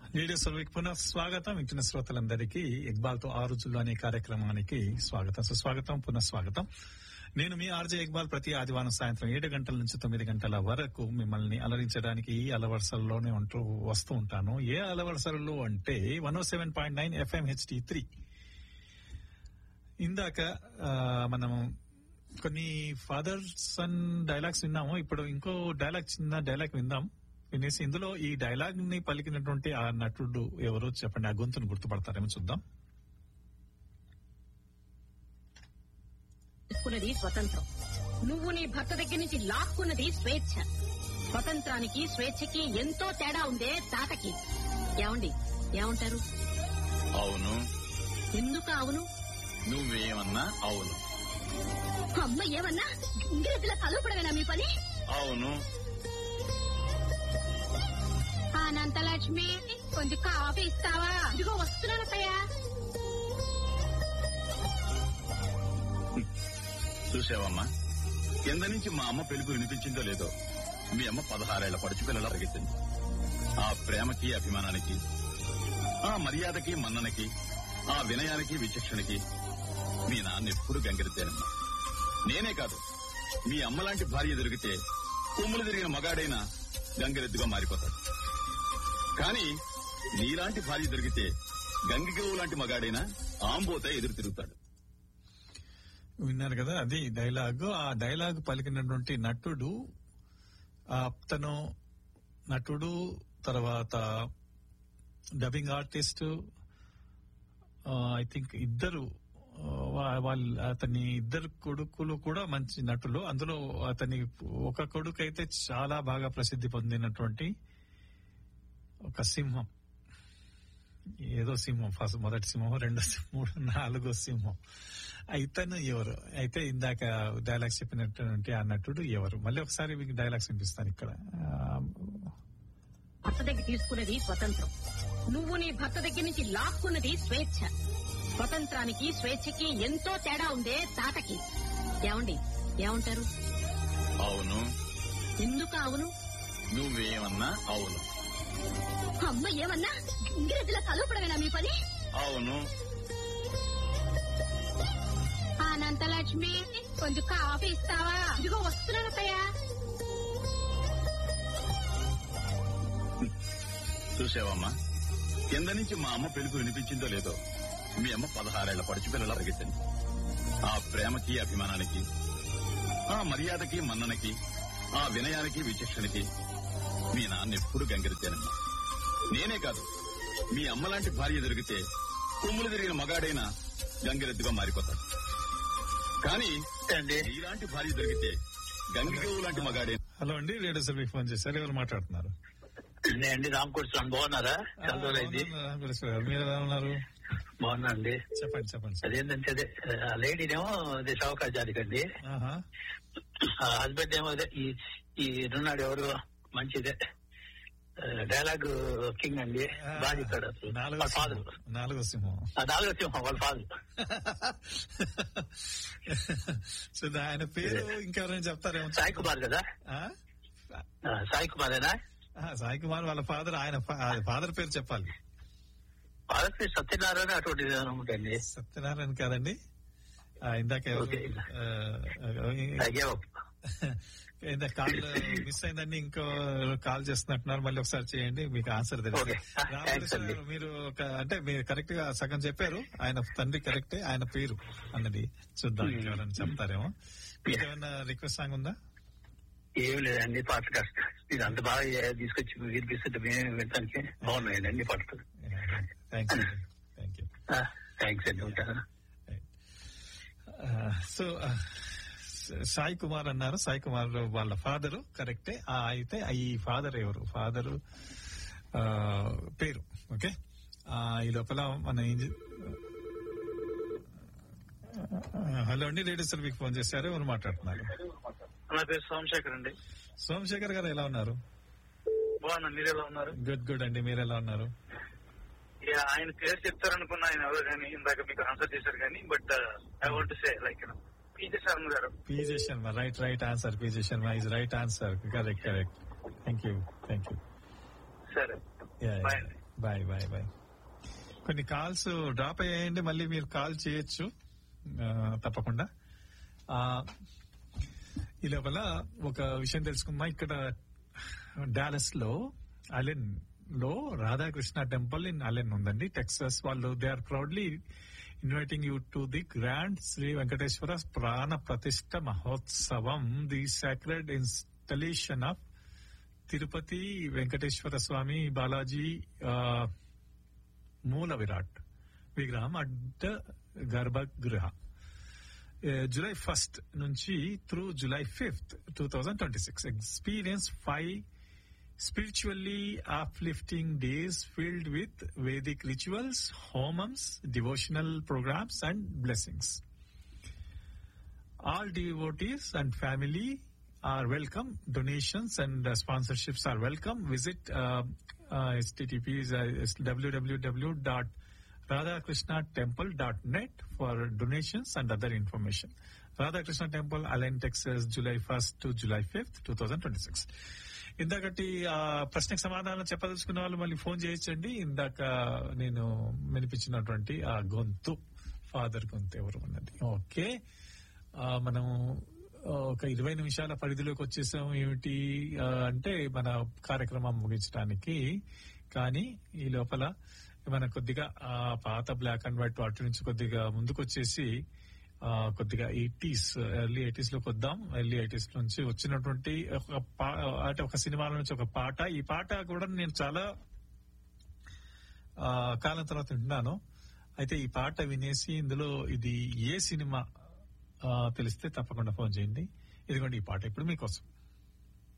Radio సర్వేకి పునః స్వాగతం వింటున్న శ్రోతలందరికీ ఇక్బాల్ తో ఆ రోజుల్లో అనే కార్యక్రమానికి స్వాగతం సుస్వాగతం పునః స్వాగతం నేను మీ ఆర్జే ఇక్బాల్ ప్రతి ఆదివారం సాయంత్రం ఏడు గంటల నుంచి తొమ్మిది గంటల వరకు మిమ్మల్ని అలరించడానికి ఈ అలవరుసల్లోనే ఉంటూ వస్తూ ఉంటాను ఏ అలవరుసలు అంటే one O seven point nine FM HD three ఇందాక ఆ, మనం కొన్ని ఫాదర్ సన్ డైలాగ్స్ విన్నాము ఇప్పుడు ఇంకో డైలాగ్ చిన్న డైలాగ్ విందాం వినేసి ఇందులో ఈ డైలాగ్ ని పలికినటువంటి ఆ నటుడు ఎవరో చెప్పండి ఆ గొంతును గుర్తుపడతారేమో చూద్దాం తీసుకున్నది స్వతంత్రం నువ్వు నీ భర్త దగ్గర నుంచి లాక్కున్నది స్వేచ్ఛ స్వతంత్రానికి స్వేచ్ఛకి ఎంతో తేడా ఉందే తాతకి ఏమండి ఏమంటారు అవును ఎందుకు అవును నువ్వేమన్నా అవును అమ్మ ఏమన్నా ఇంగ్లీషులో కలపడమేనా మీ పని అవును అనంతలక్ష్మి కొంచెం కాఫీ ఇస్తావా ఇదిగో వస్తున్నానయ్యా చూసావమ్మా కింద నుంచి మా అమ్మ పిలుపు వినిపించిందో లేదో మీ అమ్మ పదహారేళ్ల పడుచు పిల్లల పరిగెత్తింది ఆ ప్రేమకి అభిమానానికి ఆ మర్యాదకి మన్ననకి ఆ వినయానికి విచక్షణకి మీ నాన్న ఎప్పుడు గంగిరితేనమ్మా నేనే కాదు మీ అమ్మలాంటి భార్య దొరికితే కొమ్ములు తిరిగిన మగాడైనా గంగిరెద్దుగా మారిపోతాడు కానీ నీలాంటి భార్య దొరికితే గంగిగోవు లాంటి మగాడైనా ఆంబోత ఎదురు తిరుగుతాడు విన్నారు కదా అది డైలాగ్ ఆ డైలాగ్ పలికినటువంటి నటుడు ఆ తను నటుడు తర్వాత డబ్బింగ్ ఆర్టిస్ట్ ఐ థింక్ ఇద్దరు ఆ, వా- వాళ్ళ అతని ఇద్దరు కొడుకులు కూడా మంచి నటులు అందులో అతని ఒక కొడుకు అయితే చాలా బాగా ప్రసిద్ధి పొందినటువంటి ఒక సింహం ఏదో సింహం ఫస్ట్ మొదటి సింహం రెండో సింహం మూడు నాలుగో సింహం ఇతను ఎవరు అయితే ఇందాక డైలాగ్స్ చెప్పినటువంటి ఆ నటుడు ఎవరు మళ్ళీ ఒకసారి మీకు డైలాగ్స్ వినిపిస్తాను ఇక్కడ ఆ, భర్త దగ్గర తీసుకున్నది స్వతంత్రం నువ్వు నీ భర్త దగ్గర నుంచి లాక్కున్నది స్వేచ్ఛ స్వతంత్రానికి స్వేచ్ఛకి ఎంతో తేడా ఉందే తాతకి ఏమండి ఏమంటారు అవును ఎందుకు అవును నువ్వేమన్నా అవును అమ్మ ఏమన్నా ఇంగ్లీషులో కలపడమేనా మీ పని అవును అనంతలక్ష్మి కొంచెం కాఫీ ఇస్తావా ఇదిగో వస్తున్నానయ్యా చూసావమ్మా కింద నుంచి మా అమ్మ పిలుపు వినిపించిందో లేదో మీ అమ్మ పదహారేళ్ల పడుచు పిల్లల పరిగెత్తింది ఆ ప్రేమకి అభిమానానికి ఆ మర్యాదకి మన్ననకి ఆ వినయానికి విచక్షణకి మీ నాన్న ఎప్పుడు గంగిరితేనమ్మా నేనే కాదు మీ అమ్మలాంటి భార్య దొరికితే కొమ్ములు తిరిగిన మగాడైనా గంగిరెద్దుగా మారిపోతాడు కానీ ఇలాంటి భార్య దొరికితే గంగిగోవు లాంటి మగాడైనా హలో అండి రేడియో సర్వీకి ఫోన్ చేశారు ఎవరు మాట్లాడుతున్నారు నేను అండి రామకృష్ణ బాగున్నారా ఆ, చాలా రోజులైంది బాగున్నాను, రామకృష్ణ గారు. మీరు ఎలా ఉన్నారు బాగున్నా అండి చెప్పండి చెప్పండి సార్. అదేంటంటే అదే ఆ లేడీనేమో అదే షావుకార్ జాతికండి ఆహా. ఆ హస్బెండ్ ఏమో అదే ఈ ఈ ఉన్నాడు ఎవరు మంచిదే డైలాగ్ కింగ్ అండి ఆ, బాగా చెప్తాడు అసలు నాలుగో వాళ్ళ ఫాదర్ సింహం నాలుగో సింహం నాలుగో సింహం వాళ్ళ ఫాదర్ సో ఆయన పేరు ఇంకెవరైనా చెప్తారేమో సాయి కుమార్ కదా ఆ? ఆ, సాయి కుమారేనా ఆ, సాయి కుమార్ వాళ్ళ ఫాదర్ ఆయన ఫాదర్ పేరు చెప్పాలి ఫాదర్ పేరు సత్యనారాయణ అటువంటిది అనుకుంటండి సత్యనారాయణ కాదండి ఆ, ఇందాక ఎవరు, ఓకే. ఆ, అయ్యో ఇందాక కాల్ మిస్ అయిందండి ఇంకో కాల్ చేస్తున్నట్టున్నారు మళ్ళీ ఒకసారి చేయండి మీకు ఆన్సర్ తెలుసు ఓకే. రామకృష్ణ థాంక్స్ అండి. గారు, మీరు ఒక అంటే మీరు కరెక్ట్ గా సగం చెప్పారు ఆయన తండ్రి కరెక్టే ఆయన పేరు అన్నది చూద్దాం ఇంకెవరైనా చెప్తారేమో మీకు ఏమైనా రిక్వెస్ట్ సాంగ్ ఉందా ఏం లేదండి పాటలు కాస్త మీరు అంత బాగా తీసుకొచ్చి వినిపిస్తుంటే మేము వినటానికి బాగున్నాయండి అన్ని పాటలు thank you thank you thanks అండి ఉంటాను సో సాయి కుమార్ అన్నారు సాయి కుమార్ వాళ్ళ ఫాదర్ కరెక్టే ఆ, అయితే ఈ ఫాదర్ ఎవరు ఫాదర్ పేరు ఓకే ఆ, ఈ లోపల మన ఇంజ- హలో అండి రేడియో సర్వీకి ఫోన్ చేశారు ఎవరు మాట్లాడుతున్నారు నా పేరు సోమశేఖర్ అండి సోమశేఖర్ గారు ఎలా ఉన్నారు బాగున్నా మీరు ఎలా ఉన్నారు గుడ్ గుడ్ అండి మీరు ఎలా ఉన్నారు ఇక ఆయన పేరు చెప్తారనుకున్నా ఆయన ఎవరు కానీ ఇందాక మీకు ఆన్సర్ చేశారు కానీ but I want say like PJ Sharma garu PJ Sharma right right answer PJ Sharma is right answer correct correct thank you thank you సరే Bye. బాయ్ బాయ్ బాయ్ కొన్ని కాల్స్ డ్రాప్ అయ్యాయండి మళ్ళీ మీరు కాల్ చేయొచ్చు ఆ, తప్పకుండా ఆ, ఈ లోపల ఒక విషయం తెలుసుకుందాం ఇక్కడ డాలస్ లో అలెన్ లో రాధాకృష్ణ టెంపుల్ ఇన్ అలెన్ ఉందండి టెక్సస్ వాళ్ళు they are proudly inviting you to the grand Shri Venkateswara Prana Pratishta Mahotsavam the sacred installation of Tirupati Venkateswara Swamy Balaji ఆ, మూల విరాట్ విగ్రహం అడ్డ గర్భగృహ జూలై ఫస్ట్ నుంచి through July fifth two thousand twenty six experience five spiritually uplifting days filled with Vedic rituals, homams, devotional programs, and blessings. All devotees and family are welcome. Donations and uh, sponsorships are welcome. Visit uh, uh, http is, uh, is www.radhakrishnattemple.net for donations and other information. Radhakrishna Temple, Allen, Texas, July 1st to July 5th, 2026. ఇందాకటి ఆ ప్రశ్నకు సమాధానం చెప్పదలుచుకున్న వాళ్ళు మళ్ళీ phone చేయొచ్చండి ఇందాక నేను వినిపించినటువంటి ఆ గొంతు ఫాదర్ గొంతు ఎవరు ఉన్నది ఓకే ఆ, మనం ఆ, ఒక ఇరవై నిమిషాల పరిధిలోకి వచ్చేసాం ఏమిటి ఆ, అంటే మన కార్యక్రమం ముగించడానికి కానీ ఈ లోపల మన కొద్దిగా ఆ పాత బ్లాక్ అండ్ వైట్ వాటి నుంచి కొద్దిగా ముందుకు వచ్చేసి ఆ, కొద్దిగా ఎయిటీస్ ఎర్లీ ఎయిటీస్ లోకి వద్దాం ఎర్లీ ఎయిటీస్ నుంచి వచ్చినటువంటి ఒక పా- అంటే ఒక సినిమాల నుంచి ఒక పాట ఈ పాట కూడా నేను చాలా ఆ, కాలం తర్వాత వింటున్నాను అయితే ఈ పాట వినేసి ఇందులో ఇది ఏ సినిమా ఆ, తెలిస్తే తప్పకుండా ఫోన్ చేయండి ఇదిగోండి ఈ పాట ఇప్పుడు మీకోసం